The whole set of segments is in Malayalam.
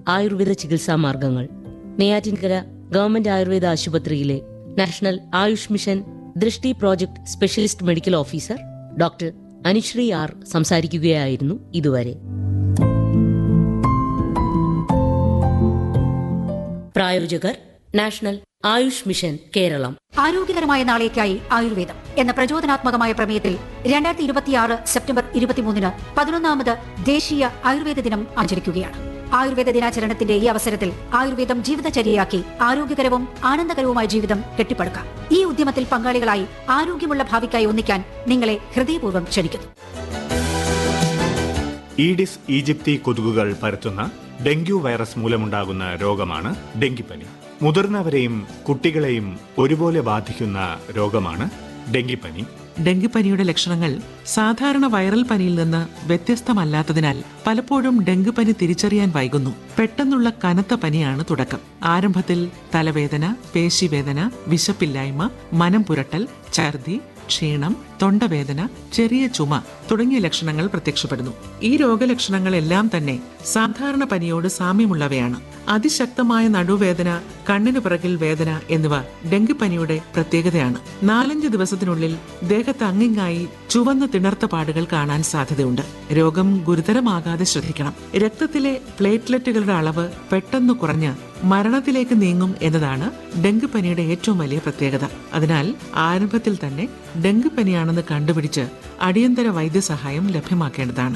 ആയുർവേദ ചികിത്സാ മാർഗങ്ങൾ നെയ്യാറ്റിൻകര ഗവൺമെന്റ് ആയുർവേദ ആശുപത്രിയിലെ national AYUSH mission Drishti project specialist medical officer doctor Anushree R സംസാരിക്കുകയായിരുന്നു ഇതുവരെ പ്രായോജകർ നാഷണൽ ആയുഷ് മിഷൻ കേരളം ആരോഗ്യകരമായ നാളേക്കായി ആയുർവേദം എന്ന പ്രചോദനാത്മകമായ പ്രമേയത്തിൽ രണ്ടായിരത്തി ഇരുപത്തിയാറ് സെപ്റ്റംബർ ഇരുപത്തിമൂന്നിന് പതിനൊന്നാമത് ദേശീയ ആയുർവേദ ദിനം ആചരിക്കുകയാണ് ആയുർവേദ ദിനാചരണത്തിന്റെ ഈ അവസരത്തിൽ ആയുർവേദം ജീവിതചര്യയാക്കി ആരോഗ്യകരവും ആനന്ദകരവുമായ ജീവിതം കെട്ടിപ്പടുക്കാം ഈ ഉദ്യമത്തിൽ പങ്കാളികളായി ആരോഗ്യമുള്ള ഭാവിക്കായി ഒന്നിക്കാൻ നിങ്ങളെ ഹൃദയപൂർവ്വം ക്ഷണിക്കുന്നു ഈഡിസ് ഈജിപ്തി കൊതുകുകൾ പരത്തുന്ന ഡെങ്കു വൈറസ് മൂലമുണ്ടാകുന്ന രോഗമാണ് ഡെങ്കിപ്പനി മുതിർന്നവരെയും കുട്ടികളെയും ഒരുപോലെ ബാധിക്കുന്ന രോഗമാണ് ഡെങ്കിപ്പനി ഡെങ്കിപ്പനിയുടെ ലക്ഷണങ്ങൾ സാധാരണ വൈറൽ പനിയിൽ നിന്ന് വ്യത്യസ്തമല്ലാത്തതിനാൽ പലപ്പോഴും ഡെങ്കിപ്പനി തിരിച്ചറിയാൻ വൈകുന്നു പെട്ടെന്നുള്ള കനത്ത പനിയാണ് തുടക്കം ആരംഭത്തിൽ തലവേദന പേശിവേദന വിശപ്പില്ലായ്മ മനം പുരട്ടൽ ഛർദി ക്ഷീണം തൊണ്ടവേദന ചെറിയ ചുമ തുടങ്ങിയ ലക്ഷണങ്ങൾ പ്രത്യക്ഷപ്പെടുന്നു ഈ രോഗലക്ഷണങ്ങളെല്ലാം തന്നെ സാധാരണ പനിയോട് സാമ്യമുള്ളവയാണ് അതിശക്തമായ നടുവേദന കണ്ണിനു പിറകിൽ വേദന എന്നിവ ഡെങ്കിപ്പനിയുടെ പ്രത്യേകതയാണ് നാലഞ്ച് ദിവസത്തിനുള്ളിൽ ദേഹത്ത് അങ്ങിങ്ങായി ചുവന്ന തിണർത്ത പാടുകൾ കാണാൻ സാധ്യതയുണ്ട് രോഗം ഗുരുതരമാകാതെ ശ്രദ്ധിക്കണം രക്തത്തിലെ പ്ലേറ്റ്ലെറ്റുകളുടെ അളവ് പെട്ടെന്ന് കുറഞ്ഞ് മരണത്തിലേക്ക് നീങ്ങും എന്നതാണ് ഡെങ്കിപ്പനിയുടെ ഏറ്റവും വലിയ പ്രത്യേകത അതിനാൽ ആരംഭത്തിൽ തന്നെ ഡെങ്കിപ്പനിയാണെന്ന് കണ്ടുപിടിച്ച് അടിയന്തര വൈദ്യസഹായം ലഭ്യമാക്കേണ്ടതാണ്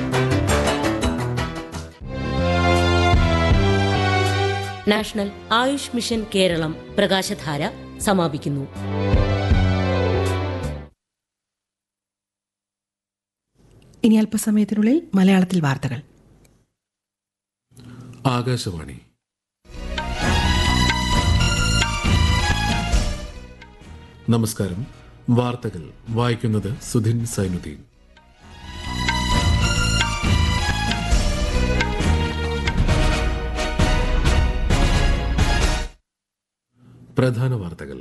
നാഷണൽ ആയുഷ് മിഷൻ കേരളം പ്രകാശധാര സമാപിക്കുന്നു ഇനി അല്പസമയത്തിനുള്ളിൽ മലയാളത്തിൽ വാർത്തകൾ ആകാശവാണി നമസ്കാരം വാർത്തകൾ വായിക്കുന്നത് സുധിൻ സൈനുദ്ദീൻ പ്രധാന വാർത്തകൾ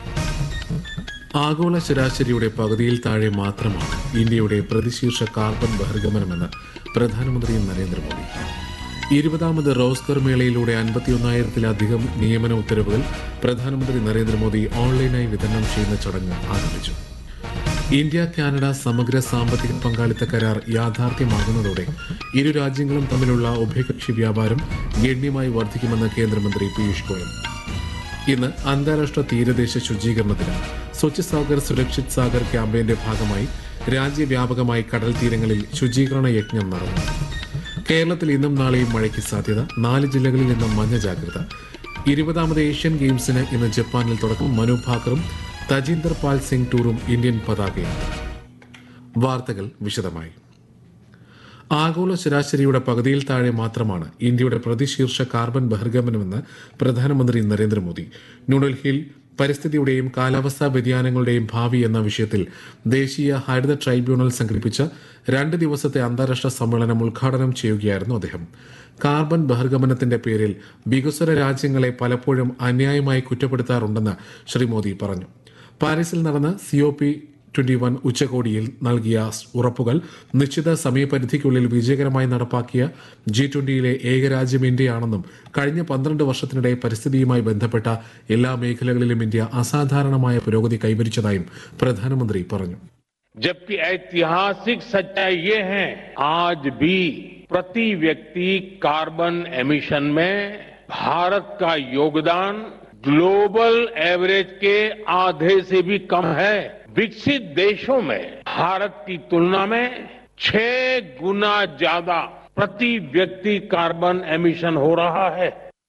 ആഗോള ശരാശരിയുടെ പകുതിയിൽ താഴെ മാത്രമാണ് ഇന്ത്യയുടെ പ്രതിശീർഷ കാർബൺ ബഹിർഗമനമെന്ന് പ്രധാനമന്ത്രി നരേന്ദ്രമോദി ഇരുപതാമത് റോസ്കർ മേളയിലൂടെ അൻപത്തിയൊന്നായിരത്തിലധികം നിയമന ഉത്തരവുകൾ പ്രധാനമന്ത്രി നരേന്ദ്രമോദി ഓൺലൈനായി വിതരണം ചെയ്യുന്ന ചടങ്ങ് ആരംഭിച്ചു ഇന്ത്യ കാനഡ സമഗ്ര സാമ്പത്തിക പങ്കാളിത്ത കരാർ യാഥാർത്ഥ്യമാകുന്നതോടെ ഇരു രാജ്യങ്ങളും തമ്മിലുള്ള ഉഭയകക്ഷി വ്യാപാരം ഗണ്യമായി വർദ്ധിക്കുമെന്ന് കേന്ദ്രമന്ത്രി പീയൂഷ് ഗോയൽ ഇന്ന് അന്താരാഷ്ട്ര തീരദേശ ശുചീകരണ ദിനം സ്വച്ഛ് സാഗർ സുരക്ഷിത് സാഗർ ക്യാമ്പയിന്റെ ഭാഗമായി രാജ്യവ്യാപകമായി കടൽ തീരങ്ങളിൽ ശുചീകരണ യജ്ഞം നടന്നു കേരളത്തിൽ ഇന്നും നാളെയും മഴയ്ക്ക് സാധ്യത നാല് ജില്ലകളിൽ ഇന്നും മഞ്ഞ ജാഗ്രത ഇരുപതാമത് ഏഷ്യൻ ഗെയിംസിന് ഇന്ന് ജപ്പാനിൽ തുടക്കം മനു ഭാക്കറും തജീന്ദർ പാൽ സിംഗ് ടൂറും ഇന്ത്യൻ പതാകയാണ് വാർത്തകൾ വിശദമായി ആഗോള ശരാശരിയുടെ പകുതിയിൽ താഴെ മാത്രമാണ് ഇന്ത്യയുടെ പ്രതിശീർഷ കാർബൺ ബഹിർഗമനമെന്ന് പ്രധാനമന്ത്രി നരേന്ദ്രമോദി ന്യൂഡൽഹിയിൽ പരിസ്ഥിതിയുടെയും കാലാവസ്ഥാ വ്യതിയാനങ്ങളുടെയും ഭാവി എന്ന വിഷയത്തിൽ ദേശീയ ഹരിത ട്രൈബ്യൂണൽ സംഘടിപ്പിച്ച രണ്ട് ദിവസത്തെ അന്താരാഷ്ട്ര സമ്മേളനം ഉദ്ഘാടനം ചെയ്യുകയായിരുന്നു അദ്ദേഹം കാർബൺ ബഹിർഗമനത്തിന്റെ പേരിൽ വികസ്വര രാജ്യങ്ങളെ പലപ്പോഴും അന്യായമായി കുറ്റപ്പെടുത്താറുണ്ടെന്ന് ശ്രീ മോദി പറഞ്ഞു പാരീസിൽ നടന്ന സിഒ പി ട്വന്റി വൺ ഉച്ചകോടിയിൽ നൽകിയ ഉറപ്പുകൾ നിശ്ചിത സമയപരിധിക്കുള്ളിൽ വിജയകരമായി നടപ്പാക്കിയ ജി ട്വന്റിയിലെ ഏകരാജ്യം ഇന്ത്യയാണെന്നും കഴിഞ്ഞ പന്ത്രണ്ട് വർഷത്തിനിടെ പരിസ്ഥിതിയുമായി ബന്ധപ്പെട്ട എല്ലാ മേഖലകളിലും ഇന്ത്യ അസാധാരണമായ പുരോഗതി കൈവരിച്ചതായും പ്രധാനമന്ത്രി പറഞ്ഞു जबकि ऐतिहासिक सच्चाई ये है आज भी प्रति व्यक्ति कार्बन एमिशन में भारत का योगदान ग्लोबल एवरेज के आधे से भी कम है विकसित देशों में भारत की तुलना में छह गुना ज्यादा प्रति व्यक्ति कार्बन एमिशन हो रहा है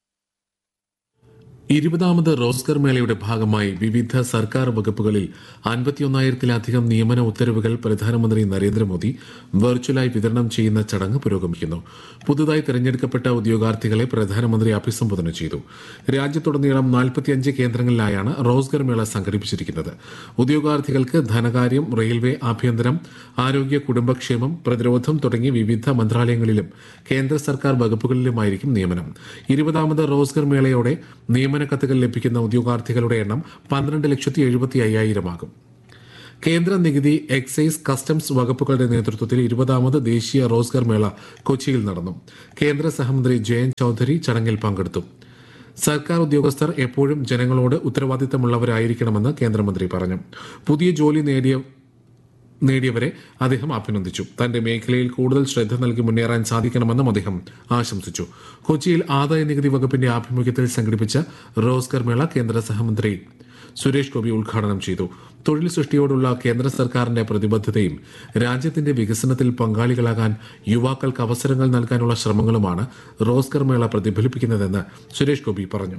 ഇരുപതാമത് റോസ്കർ മേളയുടെ ഭാഗമായി വിവിധ സർക്കാർ വകുപ്പുകളിൽ അൻപത്തിയൊന്നായിരത്തിലധികം നിയമന ഉത്തരവുകൾ പ്രധാനമന്ത്രി നരേന്ദ്രമോദി വെർച്വലായി വിതരണം ചെയ്യുന്ന ചടങ്ങ് പുരോഗമിക്കുന്നു പുതുതായി തെരഞ്ഞെടുക്കപ്പെട്ട ഉദ്യോഗാർത്ഥികളെ പ്രധാനമന്ത്രി അഭിസംബോധന ചെയ്തു രാജ്യത്തുടനീളം നാൽപ്പത്തിയഞ്ച് കേന്ദ്രങ്ങളിലായാണ് റോസ്ഗർ മേള സംഘടിപ്പിച്ചിരിക്കുന്നത് ഉദ്യോഗാർത്ഥികൾക്ക് ധനകാര്യം റെയിൽവേ ആഭ്യന്തരം ആരോഗ്യ കുടുംബക്ഷേമം പ്രതിരോധം തുടങ്ങി വിവിധ മന്ത്രാലയങ്ങളിലും കേന്ദ്ര സർക്കാർ വകുപ്പുകളിലുമായിരിക്കും നിയമനം ഇരുപതാമത് റോസ്ഗർ മേളയോടെ നിയമന കത്തുകൾ ലഭിക്കുന്ന ഉദ്യോഗാർത്ഥികളുടെ എണ്ണം പന്ത്രണ്ട് ലക്ഷത്തി എഴുപത്തി അയ്യായിരമാകും കേന്ദ്ര നികുതി എക്സൈസ് കസ്റ്റംസ് വകുപ്പുകളുടെ നേതൃത്വത്തിൽ ഇരുപതാമത് ദേശീയ റോസ്ഗർ മേള കൊച്ചിയിൽ നടന്നു കേന്ദ്ര സഹമന്ത്രി ജയന്ത് ചൌധരി ചടങ്ങിൽ പങ്കെടുത്തു സർക്കാർ ഉദ്യോഗസ്ഥർ എപ്പോഴും ജനങ്ങളോട് ഉത്തരവാദിത്തമുള്ളവരായിരിക്കണമെന്ന് കേന്ദ്രമന്ത്രി പറഞ്ഞു പുതിയ ജോലി നേടിയ നേടിയവരെ അദ്ദേഹം അഭിനന്ദിച്ചു തന്റെ മേഖലയിൽ കൂടുതൽ ശ്രദ്ധ നൽകി മുന്നേറാൻ സാധിക്കണമെന്നും അദ്ദേഹം ആശംസിച്ചു കൊച്ചിയിൽ ആദായ നികുതി വകുപ്പിന്റെ ആഭിമുഖ്യത്തിൽ സംഘടിപ്പിച്ച റോസ്ഗർ മേള കേന്ദ്ര സഹമന്ത്രി സുരേഷ് ഗോപി ഉദ്ഘാടനം ചെയ്തു തൊഴിൽ സൃഷ്ടിയോടുള്ള കേന്ദ്ര സർക്കാരിന്റെ പ്രതിബദ്ധതയും രാജ്യത്തിന്റെ വികസനത്തിൽ പങ്കാളികളാകാൻ യുവാക്കൾക്ക് അവസരങ്ങൾ നൽകാനുള്ള ശ്രമങ്ങളുമാണ് റോസ്ഗർ മേള പ്രതിഫലിപ്പിക്കുന്നതെന്ന് സുരേഷ് ഗോപി പറഞ്ഞു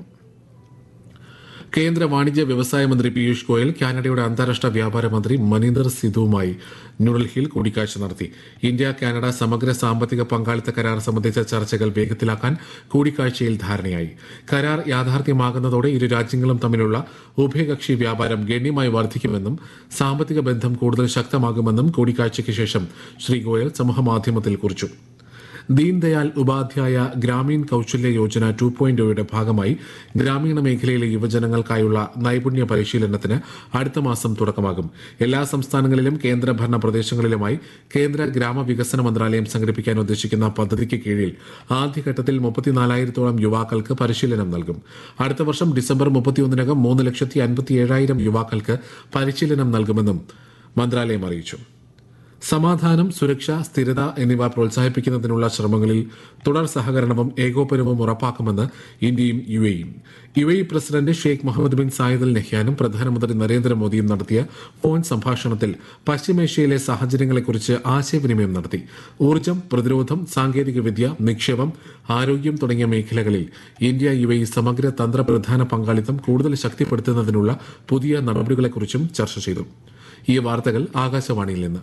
കേന്ദ്ര വാണിജ്യ വ്യവസായ മന്ത്രി പീയൂഷ് ഗോയൽ കാനഡയുടെ അന്താരാഷ്ട്ര വ്യാപാര മന്ത്രി മനീന്ദർ സിധുവുമായി ന്യൂഡൽഹിയിൽ കൂടിക്കാഴ്ച നടത്തി ഇന്ത്യ കാനഡ സമഗ്ര സാമ്പത്തിക പങ്കാളിത്ത കരാർ സംബന്ധിച്ച ചർച്ചകൾ വേഗത്തിലാക്കാൻ കൂടിക്കാഴ്ചയിൽ ധാരണയായി കരാർ യാഥാർത്ഥ്യമാകുന്നതോടെ ഇരു രാജ്യങ്ങളും തമ്മിലുള്ള ഉഭയകക്ഷി വ്യാപാരം ഗണ്യമായി വർദ്ധിക്കുമെന്നും സാമ്പത്തിക ബന്ധം കൂടുതൽ ശക്തമാകുമെന്നും കൂടിക്കാഴ്ചയ്ക്ക് ശേഷം ശ്രീ ഗോയൽ സമൂഹമാധ്യമത്തിൽ കുറിച്ചു ദീൻദയാൽ ഉപാധ്യായ ഗ്രാമീൺ കൌശല്യ യോജന ടു പോയിന്റ് ഒയുടെ ഭാഗമായി ഗ്രാമീണ മേഖലയിലെ യുവജനങ്ങൾക്കായുള്ള നൈപുണ്യ പരിശീലനത്തിന് അടുത്ത മാസം തുടക്കമാകും എല്ലാ സംസ്ഥാനങ്ങളിലും കേന്ദ്രഭരണ പ്രദേശങ്ങളിലുമായി കേന്ദ്ര ഗ്രാമവികസന മന്ത്രാലയം സംഘടിപ്പിക്കാൻ ഉദ്ദേശിക്കുന്ന പദ്ധതിക്ക് കീഴിൽ ആദ്യഘട്ടത്തിൽ മുപ്പത്തിനാലായിരത്തോളം യുവാക്കൾക്ക് പരിശീലനം നൽകും അടുത്ത വർഷം ഡിസംബർ മുപ്പത്തിയൊന്നിനകം മൂന്ന് ലക്ഷത്തി അൻപത്തി ഏഴായിരം യുവാക്കൾക്ക് പരിശീലനം നൽകുമെന്നും മന്ത്രാലയം അറിയിച്ചു സമാധാനം സുരക്ഷ സ്ഥിരത എന്നിവ പ്രോത്സാഹിപ്പിക്കുന്നതിനുള്ള ശ്രമങ്ങളിൽ തുടർ സഹകരണവും ഏകോപനവും ഉറപ്പാക്കുമെന്ന് ഇന്ത്യയും യു എയും U A president Sheikh Mohammed bin Zayed Al നെഹ്യാനും പ്രധാനമന്ത്രി നരേന്ദ്രമോദിയും നടത്തിയ ഫോൺ സംഭാഷണത്തിൽ പശ്ചിമേഷ്യയിലെ സാഹചര്യങ്ങളെക്കുറിച്ച് ആശയവിനിമയം നടത്തി ഊർജ്ജം പ്രതിരോധം സാങ്കേതികവിദ്യ നിക്ഷേപം ആരോഗ്യം തുടങ്ങിയ മേഖലകളിൽ ഇന്ത്യ യു എ സമഗ്ര തന്ത്രപ്രധാന പങ്കാളിത്തം കൂടുതൽ ശക്തിപ്പെടുത്തുന്നതിനുള്ള പുതിയ നടപടികളെക്കുറിച്ചും ചർച്ച ചെയ്തു ഈ വാർത്തകൾ ആകാശവാണിയിൽ നിന്ന്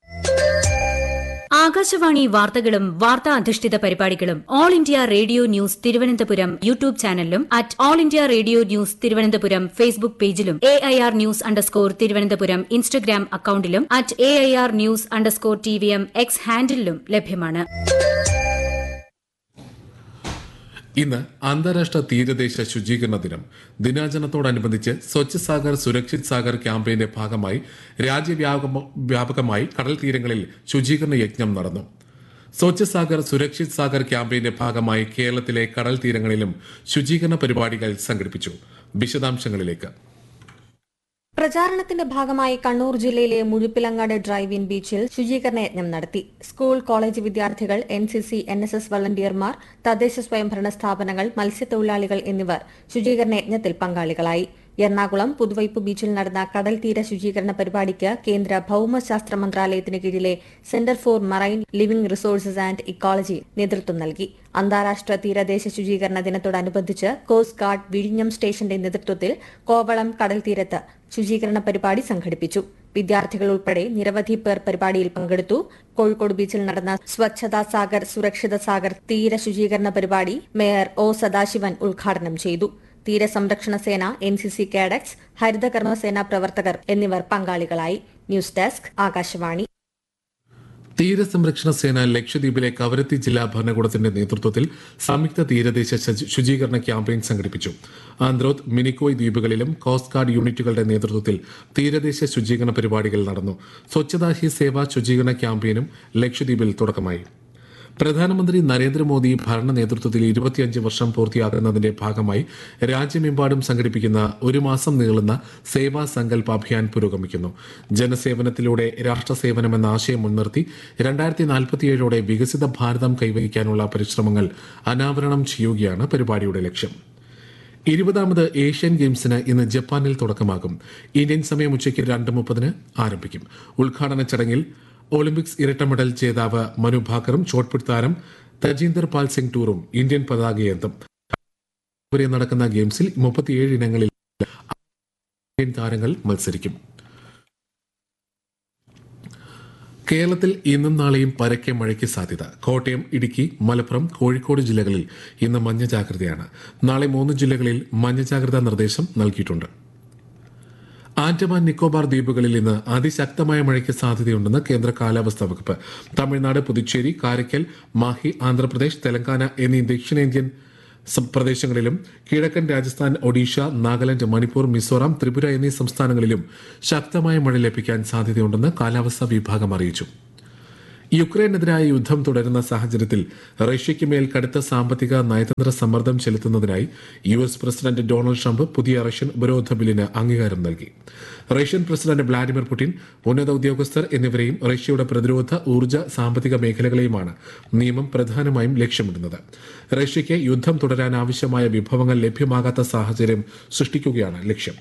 ആകാശവാണി വാർത്തകളും വാർത്താ അധിഷ്ഠിത പരിപാടികളും All India Radio News Thiruvananthapuram YouTube ചാനലിലും at All India Radio News Thiruvananthapuram Facebook പേജിലും A I R news underscore Thiruvananthapuram Instagram അക്കൌണ്ടിലും at A I R news underscore T V M X ഹാൻഡിലും ലഭ്യമാണ് ഇന്ന് അന്താരാഷ്ട്ര തീരദേശ ശുചീകരണ ദിനം ദിനാചരണത്തോടനുബന്ധിച്ച് സ്വച്ഛ് സാഗർ സുരക്ഷിത് സാഗർ ക്യാമ്പയിന്റെ ഭാഗമായി രാജ്യവ്യാപകമായി കടൽ തീരങ്ങളിൽ ശുചീകരണ യജ്ഞം നടന്നു സ്വച്ഛ് സാഗർ സുരക്ഷിത് സാഗർ ക്യാമ്പയിന്റെ ഭാഗമായി കേരളത്തിലെ കടൽ തീരങ്ങളിലും ശുചീകരണ പരിപാടികൾ സംഘടിപ്പിച്ചു വിശദാംശങ്ങളിലേക്ക് പ്രചാരണത്തിന്റെ ഭാഗമായി കണ്ണൂർ ജില്ലയിലെ മുഴുപ്പിലങ്ങാട് ഡ്രൈവ് ഇൻ ബീച്ചിൽ ശുചീകരണ യജ്ഞം നടത്തി സ്കൂൾ കോളേജ് വിദ്യാർത്ഥികൾ N C C N S S വളണ്ടിയർമാർ തദ്ദേശ സ്വയംഭരണ സ്ഥാപനങ്ങൾ മത്സ്യത്തൊഴിലാളികൾ എന്നിവർ ശുചീകരണ യജ്ഞത്തിൽ പങ്കാളികളായി എറണാകുളം പുതുവൈപ്പ് ബീച്ചിൽ നടന്ന കടൽ തീര ശുചീകരണ പരിപാടിക്ക് കേന്ദ്ര ഭൌമശാസ്ത്ര മന്ത്രാലയത്തിന് കീഴിലെ centre for marine living resources and ecology നേതൃത്വം നൽകി അന്താരാഷ്ട്ര തീരദേശ ശുചീകരണ ദിനത്തോടനുബന്ധിച്ച് കോസ്റ്റ് ഗാർഡ് വിഴിഞ്ഞം സ്റ്റേഷന്റെ നേതൃത്വത്തിൽ കോവളം കടൽ തീരത്ത് ശുചീകരണ പരിപാടി സംഘടിപ്പിച്ചു വിദ്യാർത്ഥികൾ ഉൾപ്പെടെ നിരവധി പേർ പരിപാടിയിൽ പങ്കെടുത്തു കോഴിക്കോട് ബീച്ചിൽ നടന്ന സ്വച്ഛതാ സാഗർ സുരക്ഷിത സാഗർ തീര ശുചീകരണ പരിപാടി മേയർ ഒ സദാശിവൻ ഉദ്ഘാടനം ചെയ്തു തീരസംരക്ഷണ സേന എൻ സി സി കാഡറ്റ്സ് ഹരിതകർമ്മസേന പ്രവർത്തകർ എന്നിവർ പങ്കാളികളായി ന്യൂസ് ഡെസ്ക് ആകാശവാണി തീരസംരക്ഷണ സേന ലക്ഷദ്വീപിലെ കവരത്തി ജില്ലാ ഭരണകൂടത്തിന്റെ നേതൃത്വത്തിൽ സംയുക്ത തീരദേശ ശുചി- ശുചീകരണ ക്യാമ്പയിൻ സംഘടിപ്പിച്ചു ആന്ത്രോത്ത് മിനിക്കോയ് ദ്വീപുകളിലും കോസ്റ്റ് ഗാർഡ് യൂണിറ്റുകളുടെ നേതൃത്വത്തിൽ തീരദേശ ശുചീകരണ പരിപാടികൾ നടന്നു സ്വച്ഛതാ ഹി സേവ ശുചീകരണ ക്യാമ്പയിനും ലക്ഷദ്വീപിൽ തുടക്കമായി പ്രധാനമന്ത്രി നരേന്ദ്രമോദി ഭരണ നേതൃത്വത്തിൽ ഇരുപത്തിയഞ്ച് വർഷം പൂർത്തിയാക്കുന്നതിന്റെ ഭാഗമായി രാജ്യമെമ്പാടും സംഘടിപ്പിക്കുന്ന ഒരു മാസം നീളുന്ന സേവാ സങ്കല്പ അഭിയാൻ പുരോഗമിക്കുന്നു ജനസേവനത്തിലൂടെ രാഷ്ട്രസേവനം എന്ന ആശയം മുൻനിർത്തി രണ്ടായിരത്തി നാൽപ്പത്തിയേഴോടെ വികസിത ഭാരതം കൈവരിക്കാനുള്ള പരിശ്രമങ്ങൾ അനാവരണം ചെയ്യുകയാണ് പരിപാടിയുടെ ലക്ഷ്യം ഇരുപതാമത് ഏഷ്യൻ ഗെയിംസിന് ഇന്ന് ജപ്പാനിൽ തുടക്കമാകും ഇന്ത്യൻ സമയം ഉച്ചയ്ക്ക് രണ്ട് മുപ്പതിന് ആരംഭിക്കും ഉദ്ഘാടന ചടങ്ങിൽ ഒളിമ്പിക്സ് ഇരട്ട മെഡൽ ജേതാവ് മനു ഭാക്കറും ഷോട്ട്പുട്ട് താരം തജീന്ദർ പാൽ സിംഗ് ടൂറും ഇന്ത്യൻ പതാകയേന്തും വരെ നടക്കുന്ന ഗെയിംസിൽ മുപ്പത്തിയേഴ് ഇനങ്ങളിൽ ഇന്ത്യൻ താരങ്ങൾ മത്സരിക്കും കേരളത്തിൽ ഇന്നും നാളെയും പരക്കെ മഴയ്ക്ക് സാധ്യത കോട്ടയം ഇടുക്കി മലപ്പുറം കോഴിക്കോട് ജില്ലകളിൽ ഇന്ന് മഞ്ഞ ജാഗ്രതയാണ് നാളെ മൂന്ന് ജില്ലകളിൽ മഞ്ഞ ജാഗ്രതാ നിർദ്ദേശം നൽകിയിട്ടുണ്ട് ആൻഡമാൻ നിക്കോബാർ ദ്വീപുകളിൽ ഇന്ന് അതിശക്തമായ മഴയ്ക്ക് സാധ്യതയുണ്ടെന്ന് കേന്ദ്ര കാലാവസ്ഥാ വകുപ്പ് തമിഴ്നാട് പുതുച്ചേരി കാരയ്ക്കൽ മാഹി ആന്ധ്രാപ്രദേശ് തെലങ്കാന എന്നീ ദക്ഷിണേന്ത്യൻ സം- പ്രദേശങ്ങളിലും കിഴക്കൻ രാജസ്ഥാൻ ഒഡീഷ നാഗാലാൻഡ് മണിപ്പൂർ മിസോറാം ത്രിപുര എന്നീ സംസ്ഥാനങ്ങളിലും ശക്തമായ മഴ ലഭിക്കാൻ സാധ്യതയുണ്ടെന്ന് കാലാവസ്ഥാ വിഭാഗം അറിയിച്ചു യുക്രൈനെതിരായ യുദ്ധം തുടരുന്ന സാഹചര്യത്തിൽ റഷ്യയ്ക്ക് മേൽ കടുത്ത സാമ്പത്തിക നയതന്ത്ര സമ്മർദ്ദം ചെലുത്തുന്നതിനായി U S president Donald Trump പുതിയ റഷ്യൻ ഉപരോധ ബില്ലിന് അംഗീകാരം നൽകി റഷ്യൻ പ്രസിഡന്റ് വ്ളാഡിമിർ പുടിൻ ഉന്നത ഉദ്യോഗസ്ഥർ എന്നിവരെയും റഷ്യയുടെ പ്രതിരോധ ഊർജ്ജ സാമ്പത്തിക മേഖലകളെയുമാണ് നിയമം പ്രധാനമായും ലക്ഷ്യമിടുന്നത് റഷ്യയ്ക്ക് യുദ്ധം തുടരാൻ ആവശ്യമായ വിഭവങ്ങൾ ലഭ്യമാകാത്ത സാഹചര്യം സൃഷ്ടിക്കുകയാണ് ലക്ഷ്യം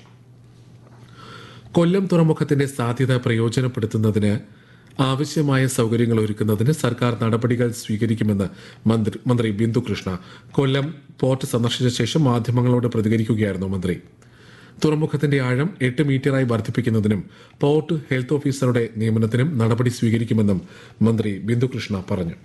കൊല്ലം തുറമുഖത്തിന്റെ സാധ്യത പ്രയോജനപ്പെടുത്തുന്നതിന് ആവശ്യമായ സൗകര്യങ്ങൾ ഒരുക്കുന്നതിന് സർക്കാർ നടപടികൾ സ്വീകരിക്കുമെന്ന് മന്ത്രി മന്ത്രി ബിന്ദു കൃഷ്ണ കൊല്ലം പോർട്ട് സന്ദർശിച്ച ശേഷം മാധ്യമങ്ങളോട് പ്രതികരിക്കുകയായിരുന്നു മന്ത്രി തുറമുഖത്തിന്റെ ആഴം എട്ട് മീറ്ററായി വർദ്ധിപ്പിക്കുന്നതിനും പോർട്ട് ഹെൽത്ത് ഓഫീസറുടെ നിയമനത്തിനും നടപടി സ്വീകരിക്കുമെന്നും മന്ത്രി ബിന്ദു കൃഷ്ണ പറഞ്ഞു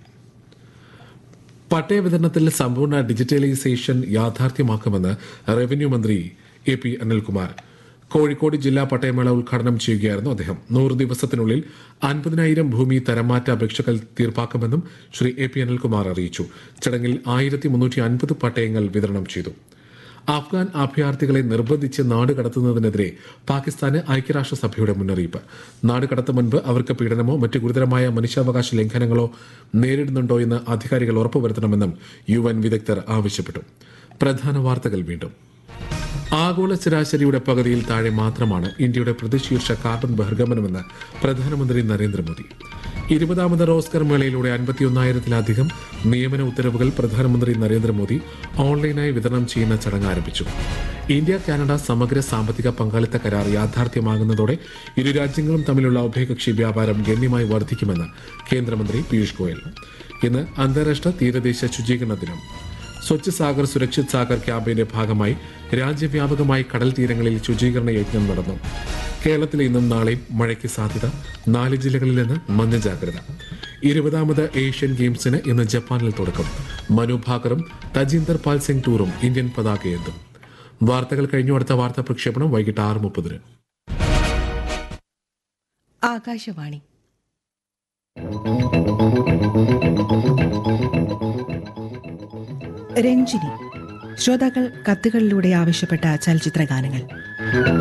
പട്ടയ വിതരണത്തിൽ സമ്പൂർണ്ണ ഡിജിറ്റലൈസേഷൻ യാഥാർത്ഥ്യമാക്കുമെന്ന് റവന്യൂ മന്ത്രി എ പി അനിൽകുമാർ കോഴിക്കോട് ജില്ലാ പട്ടയമേള ഉദ്ഘാടനം ചെയ്യുകയായിരുന്നു അദ്ദേഹം നൂറ് ദിവസത്തിനുള്ളിൽ അൻപതിനായിരം ഭൂമി തരംമാറ്റ അപേക്ഷകൾ തീർപ്പാക്കുമെന്നും ശ്രീ എ പി അനിൽകുമാർ അറിയിച്ചു ചടങ്ങിൽ ആയിരത്തി മുന്നൂറ്റി അൻപത് പട്ടയങ്ങൾ വിതരണം ചെയ്തു അഫ്ഗാൻ അഭയാർത്ഥികളെ നിർബന്ധിച്ച് നാട് കടത്തുന്നതിനെതിരെ പാകിസ്ഥാന് ഐക്യരാഷ്ട്രസഭയുടെ മുന്നറിയിപ്പ് നാട് കടത്തും മുൻപ് അവർക്ക് പീഡനമോ മറ്റ് ഗുരുതരമായ മനുഷ്യാവകാശ ലംഘനങ്ങളോ നേരിടുന്നുണ്ടോ എന്ന് അധികാരികൾ ഉറപ്പുവരുത്തണമെന്നും യു എൻ വിദഗ്ധർ ആവശ്യപ്പെട്ടു പ്രധാന വാർത്തകൾ വീണ്ടും ആഗോള ശരാശരിയുടെ പകുതിയിൽ താഴെ മാത്രമാണ് ഇന്ത്യയുടെ പ്രതിശീർഷ കാർബൺ ബഹിർഗമനമെന്ന് പ്രധാനമന്ത്രി നരേന്ദ്രമോദി ഇരുപതാമത് റോസ്കർ മേളയിലൂടെ അൻപത്തിയൊന്നായിരത്തിലധികം നിയമന ഉത്തരവുകൾ പ്രധാനമന്ത്രി നരേന്ദ്രമോദി ഓൺലൈനായി വിതരണം ചെയ്യുന്ന ചടങ്ങ് ആരംഭിച്ചു ഇന്ത്യ കാനഡ സമഗ്ര സാമ്പത്തിക പങ്കാളിത്ത കരാർ യാഥാർത്ഥ്യമാകുന്നതോടെ ഇരു രാജ്യങ്ങളും തമ്മിലുള്ള ഉഭയകക്ഷി വ്യാപാരം ഗണ്യമായി വർദ്ധിക്കുമെന്ന് കേന്ദ്രമന്ത്രി പീയൂഷ് ഗോയൽ ഇന്ന് അന്താരാഷ്ട്ര തീരദേശ ശുചീകരണ ദിനം സ്വച്ഛ് സാഗർ സുരക്ഷിത് സാഗർ ക്യാമ്പയിന്റെ ഭാഗമായി രാജ്യവ്യാപകമായി കടൽ തീരങ്ങളിൽ ശുചീകരണ യജ്ഞം നടന്നു കേരളത്തിൽ ഇന്നും നാളെയും മഴയ്ക്ക് സാധ്യത നാല് ജില്ലകളിൽ നിന്ന് മഞ്ഞ ജാഗ്രത ഇരുപതാമത് ഏഷ്യൻ ഗെയിംസിന് ഇന്ന് ജപ്പാനിൽ തുടക്കം മനു ഭാക്കറും തജീന്ദർ പാൽ സിംഗ് ടൂറും ഇന്ത്യൻ പതാകയേന്തും വാർത്തകൾ കഴിഞ്ഞു അടുത്ത വാർത്താ പ്രക്ഷേപണം വൈകിട്ട് ആറ് മുപ്പതിന് ആകാശവാണി രഞ്ജിനി ശ്രോതാക്കൾ കത്തുകളിലൂടെ ആവശ്യപ്പെട്ട ചലച്ചിത്ര ഗാനങ്ങൾ